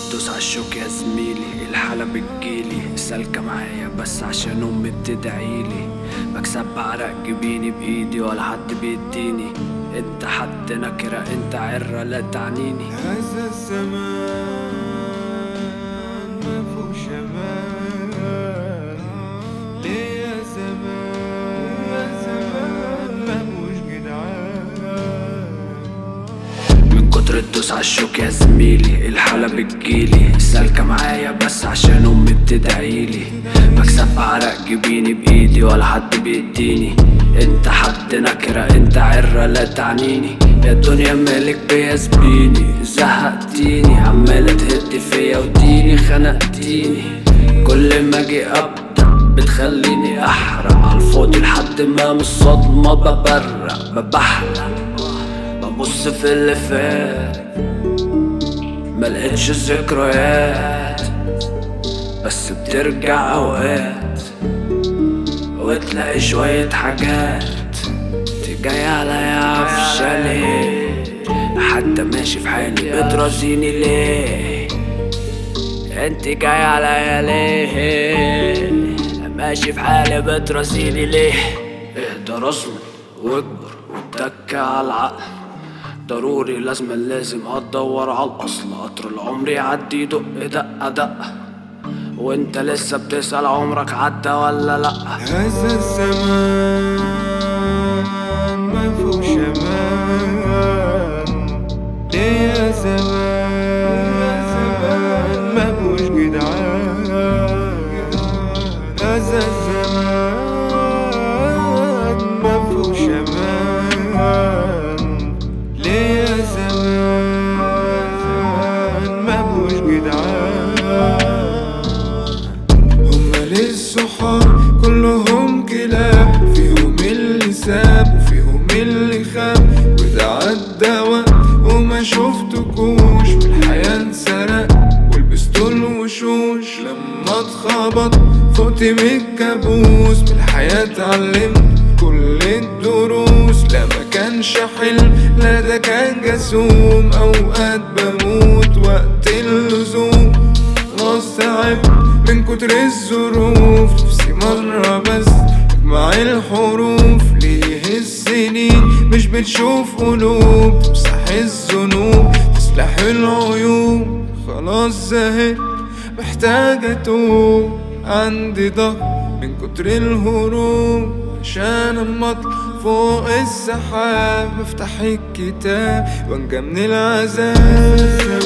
تدوس عالشوك يا زميلي الحالة بتجيلي سالكة معايا بس عشان امي بتدعيلي بكسب بعرق جبيني بايدي ولا حد بيديني انت حد نكرة انت عرة لا تعنيني هذا الزمان ما فيهوش امان ليه يا زمان يا زمان ما فيهوش جدعان من كتر الدوس عالشوك يا زميلي الحالة بتجيلي سالكة معايا بس عشان امي بتدعيلي بكسب بعرق جبيني بايدي ولا حد بيديني انت حد نكرة انت عرة لا تعنيني يا الدنيا مالك بيا زبيني زهقتيني عمالة تهد فيا وديني خنقتيني كل ما اجي ابدا بتخليني احرق عالفاضي لحد ما من الصدمة ببرق ببحلق ببص في اللي فات ملقتش ذكريات بس بترجع اوقات وتلاقي شوية حاجات تجي عليا عفشة ليه حتى ماشي في حالي بترازيني ليه انت جاي عليا ليه ماشي في حالي بترازيني ليه اهدى رسمي واكبر واتكى على العقل ضروري لازم لازم هتدور على الاصل قطر العمر يعدي يدق دقه دقه وانت لسه بتسأل عمرك عدى ولا لأ هذا الزمان ما فيهوش امان ليه يا زمان يا زمان ما فيهوش جدعان هذا الزمان ما فيهوش امان ليه يا زمان ما فيهوش جدعان هما للصحاب كلهم كلاب فيهم اللي ساب وفيهم اللي خاب وده عدى وقت وما شفتكوش في الحياة انسرق ولبستوا الوشوش لما اتخبط فوت من الكابوس من الحياة اتعلمت كل الدروس لا ما كانش حلم لا ده كان جسوم اوقات بموت وقت اللزوم خلاص تعبت من كتر الظروف نفسي مرة بس اجمع الحروف ليه السنين مش بتشوف قلوب تمسح الذنوب تصلح العيوب خلاص زهقت محتاج اتوب عندي ضغط من كتر الهروب عشان اما اطلع فوق السحاب افتح الكتاب وانجى من العذاب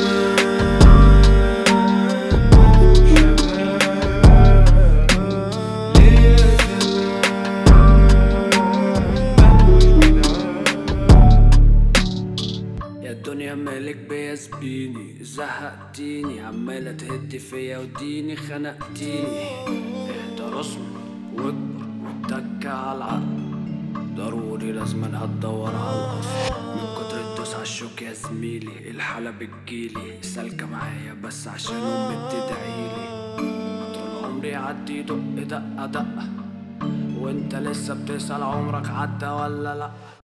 يا الدنيا مالك بيا زبيني زهقتيني عمالة تهد فيا وديني خنقتيني اهدى رسمي واكبر واتكى على العقل ضروري لازم هتدور على الاصل من كتر الدوس عالشوك يا زميلي الحالة بتجيلي سالكة معايا بس عشان امي بتدعيلي طول عمري يعدي يدق دقة دقة وانت لسه بتسأل عمرك عدى ولا لأ